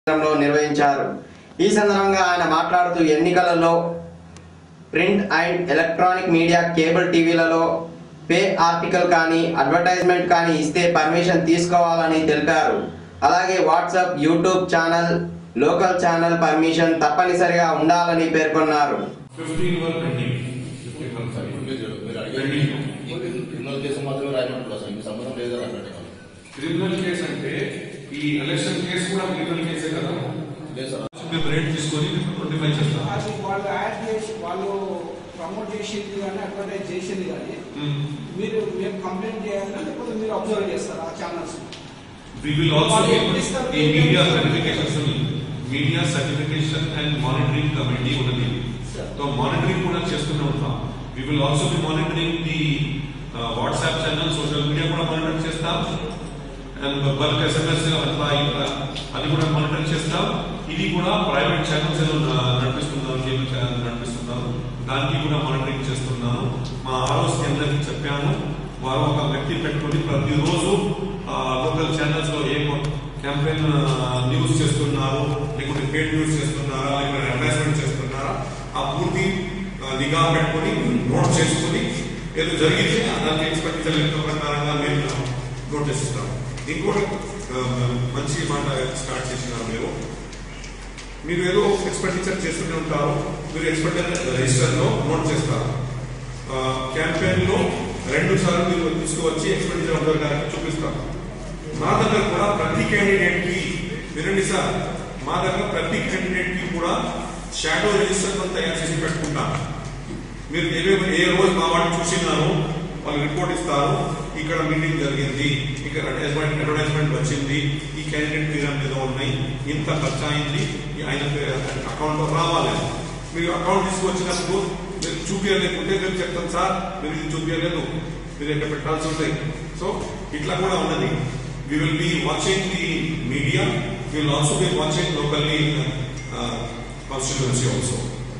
కేంద్రంలో నిర్వహించారు ఈ సందర్భంగా ఆయన మాట్లాడుతూ ఎన్నికలలో print and electronic media cable టీవీలలో పే ఆర్టికల్ కానీ అడ్వర్టైజ్మెంట్ కానీ ఇస్తే పర్మిషన్ తీసుకోవాలని తెలిపారు అలాగే WhatsApp YouTube channel local channel permission తప్పనిసరిగా ఉండాలని పేర్కొన్నారు ఫిఫ్టీన్ వరకు పెండింగ్ ఫిఫ్టీన్ వరకు సారీ మీరు మీరు అడిగేది క్రిమినల్ కేసు మాత్రమే రాయమంటారు అసలు మీకు సంబంధం లేదు అని అన్నట్టు క్రిమినల్ కేసు అంటే ఈ ఎలక్షన్ కేసు కూడా క్రిమినల్ కేసే కదా లేదు సార్ మేము రేట్ తీసుకొని ట్వంటీ ఫైవ్ చేస్తాం అది వాళ్ళు యాడ్ చేసి వాళ్ళు ప్రమోట్ చేసింది కానీ అడ్వర్టైజ్ చేసింది కానీ మీరు మేము కంప్లైంట్ చేయాలా లేకపోతే మీరు అబ్జర్వ్ చేస్తారా ఆ ఛానల్స్ We will also వాళ్ళు give ఎప్పుడు ఇస్తారు? ఈ media certification media certification and monitoring committee ఉన్నది Sir. సో మానిటరింగ్ కూడా చేస్తూనే ఉంటాం we will also be monitoring the WhatsApp channel social media కూడా మానిటర్ చేస్తాం అండ్ బల్క్ ఎస్ఎంఎస్ అట్లా ఇట్లా అది కూడా మానిటర్ చేస్తాం ఇది కూడా ప్రైవేట్ ఛానల్స్ నడిపిస్తున్నాం కేబుల్ ఛానల్ నడిపిస్తున్నాం దానికి కూడా మానిటరింగ్ చేస్తున్నాను మా ఆర్ఓస్ కేంద్రానికి చెప్పాను వారు ఒక వ్యక్తి పెట్టుకుని ప్రతిరోజు లోకల్ ఛానల్స్ లో ఏ క్యాంపెయిన్ న్యూస్ చేస్తున్నారు లేకుంటే పేడ్ న్యూస్ చేస్తున్నారా లేకుంటే అడ్వర్టైజ్మెంట్ చేస్తున్నారా ఆ పూర్తి ఆ, నిఘా పెట్టుకొని నోట్ చేసుకుని ఏదో జరిగింది దానికి ఎక్స్పెక్టేషన్ లెక్క ప్రకారంగా మేము నోటీస్ ఇస్తాం ఇంకోటి ఆ, మంచి మాట స్టార్ట్ చేసినారు మీరు మీరు ఏదో ఎక్స్పెండిచర్ చేస్తూనే ఉంటారు మీరు ఎక్స్పెండిచర్ రిజిస్టర్ లో నోట్ చేస్తారు క్యాంపెయిన్ లో రెండు సార్లు మీరు తీసుకువచ్చి ఎక్స్పెండిచర్ అబ్జర్వ్ గారికి చూపిస్తారు మా దగ్గర కూడా ప్రతి క్యాండిడేట్ కి వినండి సార్ మా దగ్గర ప్రతి క్యాండిడేట్ కి కూడా షాడో రిజిస్టర్ తో తయారు చేసి పెట్టుకుంటాం మీరు ఏవేవి ఏ రోజు మా వాళ్ళు చూసినారు వాళ్ళు రిపోర్ట్ ఇస్తారు ఇక్కడ మీటింగ్ జరిగింది ఇక్కడ అడ్వర్టైజ్మెంట్ అడ్వర్టైజ్మెంట్ వచ్చింది ఈ క్యాండిడేట్ మీద మీద ఉన్నాయి ఇంత ఖర్చు అయింది ఈ ఆయన అకౌంట్ లో రావాలి మీరు అకౌంట్ తీసుకొచ్చినప్పుడు మీరు చూపించలేకుంటే మేము చెప్తాం సార్ మీరు ఇది చూపించలేదు మీరు ఎక్కడ పెట్టాల్సి ఉంటాయి సో ఇట్లా కూడా ఉన్నది we will be watching the media will also be watching locally constituency also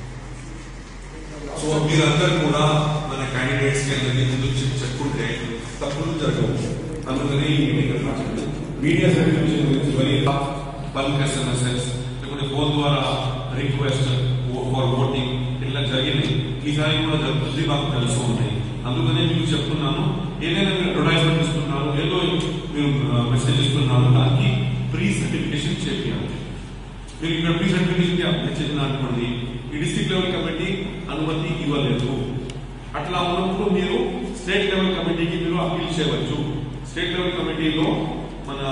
so మీరందరూ కూడా మన క్యాండిడేట్స్ కి అందరికీ ముందు చెప్- చెప్పుకుంటే తప్పులు జరగవు అందుకని ఈ మీటింగ్ అన్నమాట. మీడియా సర్టిఫికేషన్ గురించి మరి బల్క్ ఎస్ఎంఎస్ఎస్ లేకుంటే ఫోన్ ద్వారా రిక్వెస్ట్ ఫర్ ఓటింగ్ ఇట్లా జరిగింది ఈసారి కూడా జరుగుతుంది మాకు తెలుసు ఉన్నాయి అందుకనే మీకు చెప్తున్నాను ఏదైనా మీరు అడ్వర్టైజ్మెంట్ ఇస్తున్నారు ఏదో మీరు మెసేజ్ ఇస్తున్నారు దానికి ప్రీ సర్టిఫికేషన్ చేయాలి మీరు ఇక్కడ ప్రీ సర్టిఫికేషన్ అప్లై చేసిన అనుకోండి ఈ డిస్ట్రిక్ట్ లెవెల్ కమిటీ అనుమతి ఇవ్వలేదు అట్లా ఉన్నప్పుడు మీరు స్టేట్ లెవెల్ కమిటీకి మీరు అప్పీల్ చేయవచ్చు స్టేట్ లెవెల్ కమిటీలో మన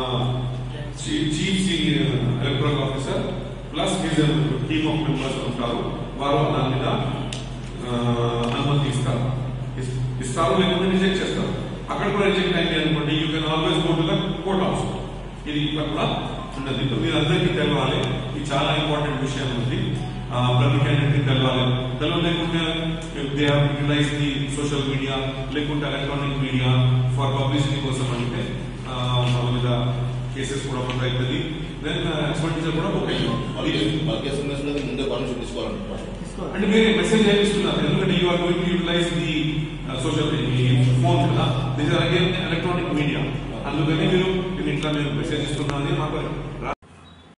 chief electoral officer plus team of members ఉంటారు వారు దాని మీద ఆ, అనుమతి ఇస్తారు ఇస్- ఇస్తారు లేకపోతే రిజెక్ట్ చేస్తారు అక్కడ కూడా రిజెక్ట్ అయింది అనుకోండి you can always go to the court also ఇది ఇక్కడ కూడా ఉన్నది ఇప్పుడు మీరు అందరికీ తెలవాలి ఇది చాలా ఇంపార్టెంట్ విషయం ఉంది ఆ, ప్రతి క్యాండిడేట్ తెలవాలి తెలవలేకుంటే they have utilize the social media లేకుంటే ఎలక్ట్రానిక్ మీడియా ఫర్ పబ్లిసిటీ కోసం అంటే ఆ, వాళ్ళ మీద కేసెస్ కూడా ఒక అవుతుంది దెన్ ఎక్స్పెండిచర్ కూడా ఒక బల్క్ ఎస్ఎంఎస్ మీద ముందే పర్మిషన్ తీసుకోవాలంటారు అంటే మీరు మెసేజ్ చేపిస్తున్నారు ఎందుకంటే you are going to utilize the social phone కదా this are again electronic media అందుకని మీరు నేను ఇట్లా మీరు మెసేజ్ ఇస్తున్నా అని మాకు